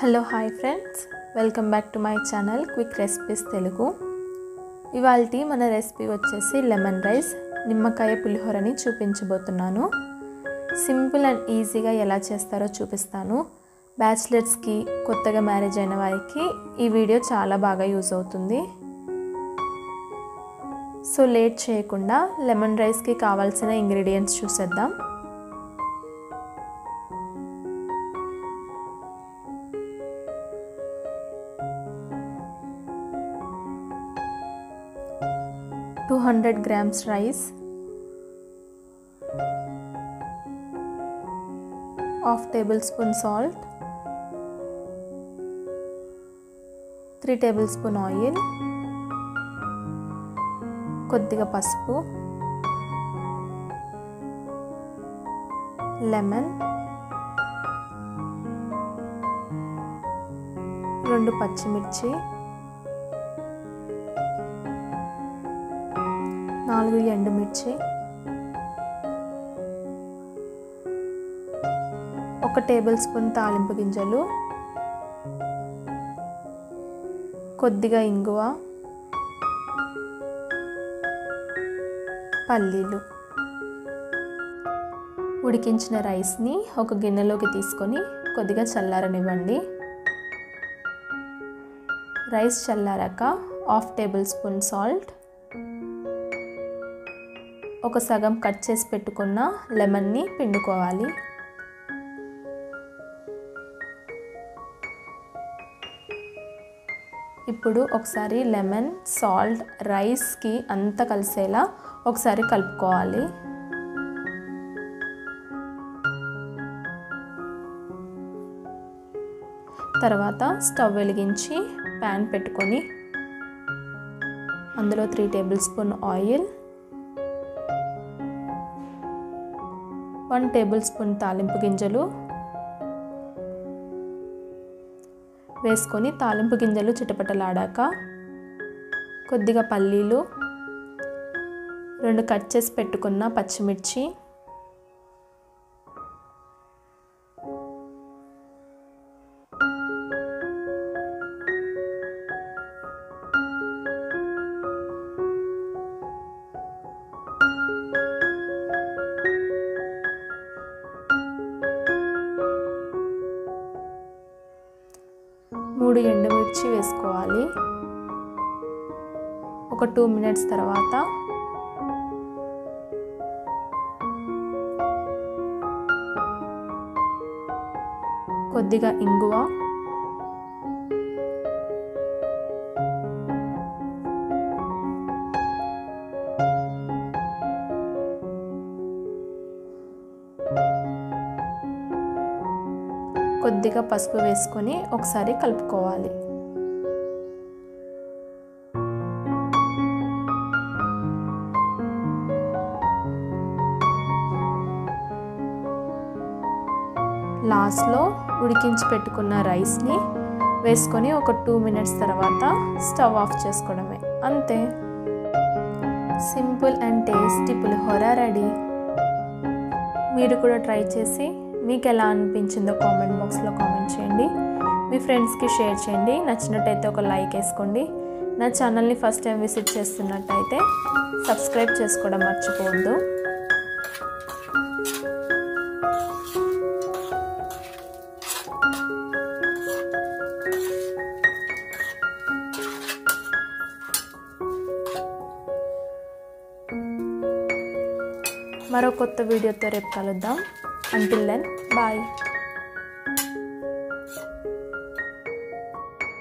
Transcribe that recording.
hello hi friends welcome back to my channel quick recipes Telugu ఇవాళ మన recipe వచ్చేసి lemon rice నిమ్మకాయ పులిహోరని చూపించబోతున్నాను సింపుల్ అండ్ ఈజీగా ఎలా చేస్తారో చూపిస్తాను బ్యాచిలర్స్కి కొత్తగా మ్యారేజ్ అయిన వారికి ఈ వీడియో చాలా బాగా యూజ్ అవుతుంది సో లేట్ చేయకుండా లెమన్ రైస్కి కావాల్సిన ఇంగ్రీడియంట్స్ చూసేద్దాం two hundred grams rice half tablespoon salt three tablespoon oil కొద్దిగా పసుపు లెమన్ రెండు పచ్చిమిర్చి నాలుగు ఎండుమిర్చి ఒక టేబుల్ స్పూన్ తాలింపు గింజలు కొద్దిగా ఇంగువ పల్లీలు ఉడికించిన రైస్ని ఒక గిన్నెలోకి తీసుకొని కొద్దిగా చల్లారనివ్వండి రైస్ చల్లారాక హాఫ్ టేబుల్ స్పూన్ సాల్ట్ ఒక సగం కట్ చేసి పెట్టుకున్న లెమన్ని పిండుకోవాలి ఇప్పుడు ఒకసారి లెమన్ సాల్ట్ రైస్కి అంతా కలిసేలా ఒకసారి కలుపుకోవాలి తర్వాత స్టవ్ వెలిగించి ప్యాన్ పెట్టుకొని అందులో three tablespoon oil one tablespoon తాలింపు గింజలు వేసుకొని తాలింపు గింజలు చిటపటలాడాక కొద్దిగా పల్లీలు రెండు కట్ చేసి పెట్టుకున్న పచ్చిమిర్చి మూడు ఎండుమిర్చి వేసుకోవాలి ఒక టూ మినిట్స్ తర్వాత కొద్దిగా ఇంగువ కొద్దిగా పసుపు వేసుకొని ఒకసారి కలుపుకోవాలి లాస్ట్లో ఉడికించి పెట్టుకున్న రైస్ని వేసుకొని ఒక టూ మినిట్స్ తర్వాత స్టవ్ ఆఫ్ చేసుకోవడమే అంతే simple and tasty pulihora ready మీరు కూడా ట్రై చేసి మీకు ఎలా అనిపించిందో కామెంట్ బాక్స్లో కామెంట్ చేయండి మీ ఫ్రెండ్స్కి షేర్ చేయండి నచ్చినట్టయితే ఒక లైక్ వేసుకోండి నా ఛానల్ని ఫస్ట్ టైం విజిట్ చేస్తున్నట్టయితే సబ్స్క్రైబ్ చేసుకోవడం మర్చిపోవద్దు మరో కొత్త వీడియోతో రేపు కలుద్దాం అంటిల్ దెన్ బాయ్